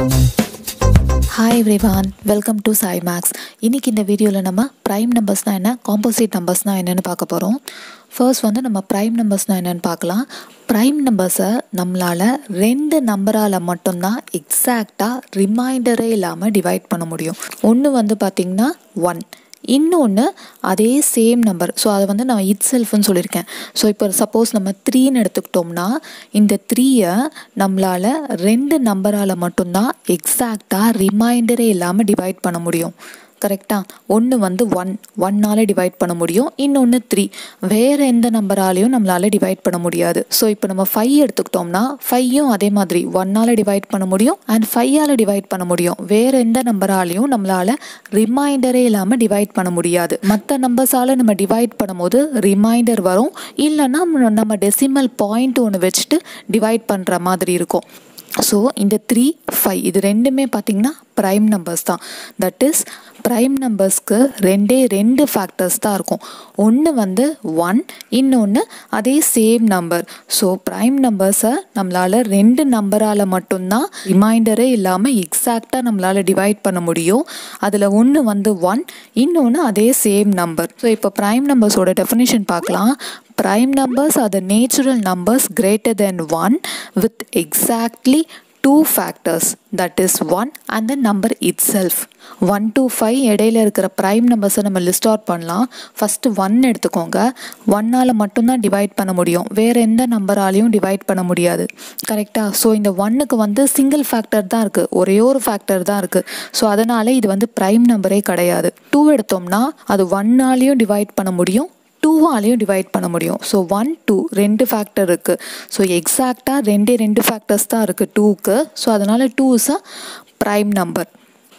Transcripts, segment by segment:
hi everyone welcome to Sai Max இன்றைக்கி இந்த வீடியோவில் நம்ம ப்ரைம் நம்பர்ஸ்னால் என்ன காம்போசிட் நம்பர்ஸ்னால் என்னென்னு பார்க்க போகிறோம் ஃபர்ஸ்ட் வந்து நம்ம ப்ரைம் நம்பர்ஸ்னால் என்னென்னு பார்க்கலாம் ப்ரைம் நம்பர்ஸை நம்மளால் ரெண்டு நம்பரால் மட்டும்தான் எக்ஸாக்டாக ரிமைண்டரே இல்லாமல் டிவைட் பண்ண முடியும் ஒன்று வந்து பார்த்திங்கன்னா ஒன் இன்னொன்று அதே சேம் நம்பர் ஸோ அதை வந்து நான் இட் செல்ஃப்னு சொல்லியிருக்கேன் ஸோ இப்போ சப்போஸ் நம்ம த்ரீன்னு எடுத்துக்கிட்டோம்னா இந்த த்ரீயை நம்மளால் ரெண்டு நம்பரால் மட்டும்தான் எக்ஸாக்டாக ரிமைண்டரே இல்லாமல் டிவைட் பண்ண முடியும் கரெக்டாக ஒன்று வந்து ஒன் ஒன்னால் டிவைட் பண்ண முடியும் இன்னொன்று த்ரீ வேறு எந்த நம்பராலையும் நம்மளால் டிவைட் பண்ண முடியாது ஸோ இப்போ நம்ம ஃபைவ் எடுத்துக்கிட்டோம்னா ஃபையும் அதே மாதிரி ஒன்னால் டிவைட் பண்ண முடியும் அண்ட் ஃபையால் டிவைட் பண்ண முடியும் வேறு எந்த நம்பராலையும் நம்மளால் ரிமைண்டரே இல்லாமல் டிவைட் பண்ண முடியாது மற்ற நம்பர்ஸால் நம்ம டிவைட் பண்ணும்போது ரிமைண்டர் வரும் இல்லைன்னா நம்ம டெசிமல் பாயிண்ட் ஒன்று வச்சுட்டு டிவைட் பண்ணுற மாதிரி இருக்கும் ஸோ இந்த த்ரீ ஃபைவ் இது ரெண்டுமே பார்த்திங்கன்னா ப்ரைம் நம்பர்ஸ் தான் தட் இஸ் ப்ரைம் நம்பர்ஸ்க்கு ரெண்டே ரெண்டு ஃபேக்டர்ஸ் தான் இருக்கும் ஒன்று வந்து ஒன் இன்னொன்று அதே சேம் நம்பர் ஸோ ப்ரைம் நம்பர்ஸை நம்மளால் ரெண்டு நம்பரால் மட்டும்தான் ரிமைண்டரே இல்லாமல் எக்ஸாக்டாக நம்மளால் டிவைட் பண்ண முடியும் அதில் ஒன்று வந்து ஒன் இன்னொன்று அதே சேம் நம்பர் ஸோ இப்போ ப்ரைம் நம்பர்ஸோட டெஃபினேஷன் பார்க்கலாம் prime numbers are the natural numbers greater than 1 with exactly two factors that is 1 and the number itself 1 to 5 இடையில இருக்கிற ப்ரைம் நம்பர்ஸை நம்ம லிஸ்ட் அவுட் பண்ணலாம் ஃபஸ்ட்டு ஒன் எடுத்துக்கோங்க ஒன்னால் மட்டும்தான் டிவைட் பண்ண முடியும் வேறு எந்த நம்பராலையும் டிவைட் பண்ண முடியாது கரெக்டாக ஸோ இந்த ஒன்னுக்கு வந்து சிங்கிள் ஃபேக்டர் தான் இருக்குது ஒரே ஒரு ஃபேக்டர் தான் இருக்குது ஸோ அதனால் இது வந்து ப்ரைம் நம்பரே கிடையாது டூ எடுத்தோம்னா அது ஒன்னாலையும் டிவைட் பண்ண முடியும் டூவாலையும் டிவைட் பண்ண முடியும் ஸோ ஒன் டூ ரெண்டு ஃபேக்டர் இருக்குது ஸோ எக்ஸாக்டாக ரெண்டே ரெண்டு ஃபேக்டர்ஸ் தான் இருக்குது டூக்கு ஸோ அதனால் two is a prime number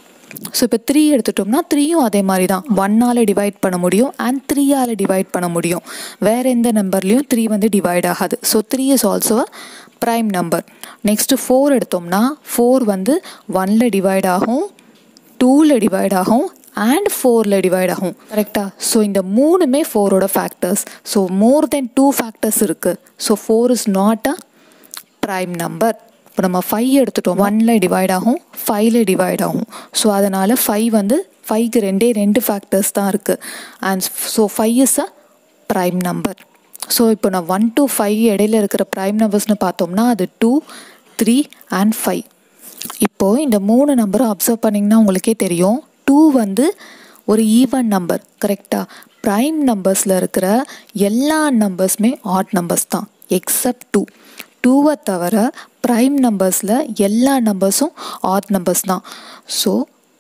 so இப்போ த்ரீ எடுத்துட்டோம்னா த்ரீயும் அதே மாதிரி தான் ஒன்னால் டிவைட் பண்ண முடியும் அண்ட் த்ரீயால் டிவைட் பண்ண முடியும் வேறு எந்த நம்பர்லேயும் த்ரீ வந்து டிவைட் ஆகாது so three is also a prime number next four எடுத்தோம்னா ஃபோர் வந்து ஒனில் டிவைட் ஆகும் டூவில் டிவைட் ஆகும் அண்ட் ஃபோரில் டிவைட் ஆகும் கரெக்டாக ஸோ இந்த மூணுமே ஃபோரோட factors so more than two factors இருக்குது so four is not a prime number இப்போ நம்ம ஃபைவ் எடுத்துட்டோம் ஒனில் டிவைட் ஆகும் ஃபைவ்ல டிவைட் ஆகும் ஸோ அதனால் ஃபைவ் வந்து ஃபைவ்க்கு ரெண்டே ரெண்டு ஃபேக்டர்ஸ் தான் இருக்குது and so five is a prime number so இப்போ நான் ஒன் டு ஃபைவ் இடையில இருக்கிற ப்ரைம் நம்பர்ஸ்னு பார்த்தோம்னா அது டூ த்ரீ அண்ட் ஃபைவ் இப்போது இந்த மூணு நம்பரும் அப்சர்வ் பண்ணிங்கன்னா உங்களுக்கே தெரியும் டூ வந்து ஒரு ஈவன் நம்பர் கரெக்டாக ப்ரைம் நம்பர்ஸில் இருக்கிற எல்லா நம்பர்ஸுமே ஆட் நம்பர்ஸ் தான் எக்ஸப்ட் டூ டூவை தவிர ப்ரைம் நம்பர்ஸில் எல்லா நம்பர்ஸும் ஆட் நம்பர்ஸ் தான் ஸோ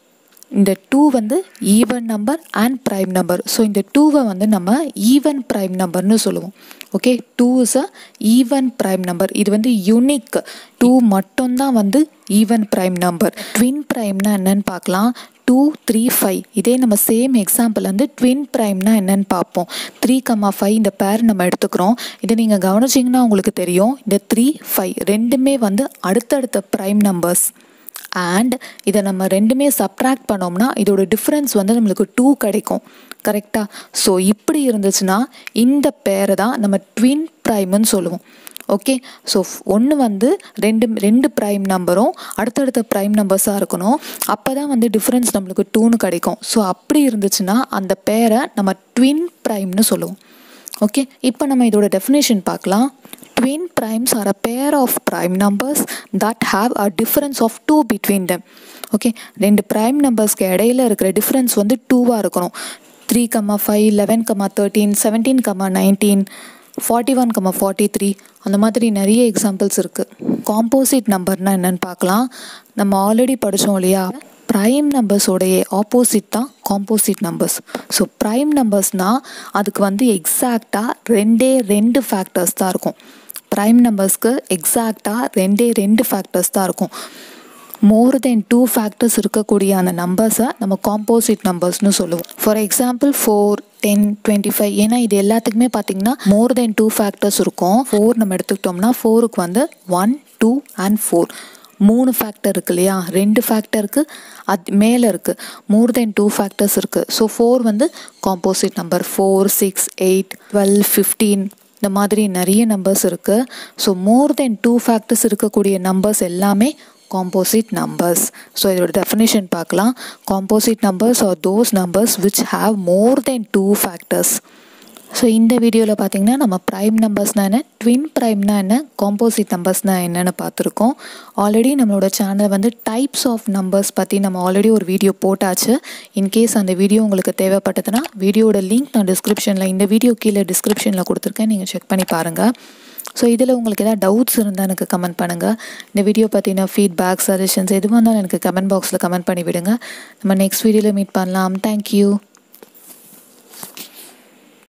இந்த டூ வந்து even number and prime number so இந்த டூவை வந்து நம்ம ஈவன் ப்ரைம் நம்பர்னு சொல்லுவோம் okay two is a even prime number இது வந்து யூனிக் டூ மட்டும்தான் வந்து ஈவன் ப்ரைம் நம்பர் ட்வின் ப்ரைம்னா என்னன்னு பார்க்கலாம் டூ த்ரீ ஃபைவ் இதே நம்ம சேம் எக்ஸாம்பிள் வந்து ட்வின் ப்ரைம்னா என்னன்னு பார்ப்போம் த்ரீ கம்மா ஃபைவ் இந்த பேர் நம்ம எடுத்துக்கிறோம் இதை நீங்கள் கவனிச்சிங்கன்னா உங்களுக்கு தெரியும் இந்த த்ரீ ஃபைவ் ரெண்டுமே வந்து அடுத்தடுத்த ப்ரைம் நம்பர்ஸ் அண்ட் இதை நம்ம ரெண்டுமே சப்ராக்ட் பண்ணோம்னா இதோட டிஃப்ரென்ஸ் வந்து நம்மளுக்கு டூ கிடைக்கும் கரெக்டாக ஸோ இப்படி இருந்துச்சுன்னா இந்த பேரை தான் நம்ம ட்வின் ப்ரைம்னு சொல்லுவோம் ஓகே ஸோ ஒன்று வந்து ரெண்டு ரெண்டு ப்ரைம் நம்பரும் அடுத்தடுத்த ப்ரைம் நம்பர்ஸாக இருக்கணும் அப்போ தான் வந்து டிஃப்ரென்ஸ் நம்மளுக்கு டூன்னு கிடைக்கும் ஸோ அப்படி இருந்துச்சுன்னா அந்த பேரை நம்ம ட்வின் ப்ரைம்னு சொல்லுவோம் ஓகே இப்போ நம்ம இதோட டெஃபினேஷன் பார்க்கலாம் twin primes are a pair of prime numbers that have a difference of 2 between them okay ரெண்டு ப்ரைம் நம்பர்ஸ்க்கு இடையில இருக்கிற டிஃப்ரென்ஸ் வந்து டூவாக இருக்கணும் three comma five eleven comma thirteen seventeen comma nineteen forty one comma forty three அந்த மாதிரி நிறைய எக்ஸாம்பிள்ஸ் இருக்குது காம்போசிட் நம்பர்னால் என்னென்னு பார்க்கலாம் நம்ம ஆல்ரெடி படித்தோம் இல்லையா ப்ரைம் நம்பர்ஸோடைய ஆப்போசிட் தான் காம்போசிட் நம்பர்ஸ் ஸோ ப்ரைம் நம்பர்ஸ்னால் அதுக்கு வந்து எக்ஸாக்டாக ரெண்டே ரெண்டு ஃபேக்டர்ஸ் தான் இருக்கும் ப்ரைம் நம்பர்ஸ்க்கு எக்ஸாக்டாக ரெண்டே ரெண்டு ஃபேக்டர்ஸ் தான் இருக்கும் மோர் தென் டூ ஃபேக்டர்ஸ் இருக்கக்கூடிய அந்த நம்பர்ஸை நம்ம காம்போசிட் நம்பர்ஸ்னு சொல்லுவோம் for example four ten twenty five ஏன்னா இது எல்லாத்துக்குமே பார்த்தீங்கன்னா மோர் தென் டூ ஃபேக்டர்ஸ் இருக்கும் ஃபோர் நம்ம எடுத்துக்கிட்டோம்னா ஃபோருக்கு வந்து ஒன் டூ அண்ட் ஃபோர் மூணு ஃபேக்டர் இருக்கு இல்லையா ரெண்டு ஃபேக்டருக்கு அது மேலே இருக்குது மோர் தென் டூ ஃபேக்டர்ஸ் இருக்குது ஸோ ஃபோர் வந்து composite number four six eight twelve fifteen இந்த மாதிரி நிறைய நம்பர்ஸ் இருக்குது so more than two factors இருக்கக்கூடிய நம்பர்ஸ் எல்லாமே காம்போசிட் நம்பர்ஸ் ஸோ இதோட டெஃபினேஷன் பார்க்கலாம் composite numbers are those numbers which have more than two factors so இந்த வீடியோவில் பார்த்தீங்கன்னா நம்ம ப்ரைம் நம்பர்ஸ்னால் என்ன ட்வின் ப்ரைம்னா என்ன காம்போசிட் நம்பர்ஸ்னால் என்னென்னு பார்த்துருக்கோம் ஆல்ரெடி நம்மளோட சேனல் வந்து டைப்ஸ் ஆஃப் நம்பர்ஸ் பற்றி நம்ம ஆல்ரெடி ஒரு வீடியோ போட்டாச்சு இன்கேஸ் அந்த வீடியோ உங்களுக்கு தேவைப்பட்டதுன்னா வீடியோட லிங்க் நான் டிஸ்கிரிப்ஷனில் இந்த வீடியோ கீழே டிஸ்கிரிப்ஷனில் கொடுத்துருக்கேன் நீங்கள் செக் பண்ணி பாருங்கள் ஸோ இதில் உங்களுக்கு ஏதாவது டவுட்ஸ் இருந்தால் எனக்கு கமெண்ட் பண்ணுங்கள் இந்த வீடியோ பற்றின ஃபீட்பேக் சஜஷன்ஸ் எதுவாக இருந்தாலும் எனக்கு கமெண்ட் பாக்ஸில் கமெண்ட் பண்ணி விடுங்க நம்ம நெக்ஸ்ட் வீடியோவில் மீட் பண்ணலாம் தேங்க்யூ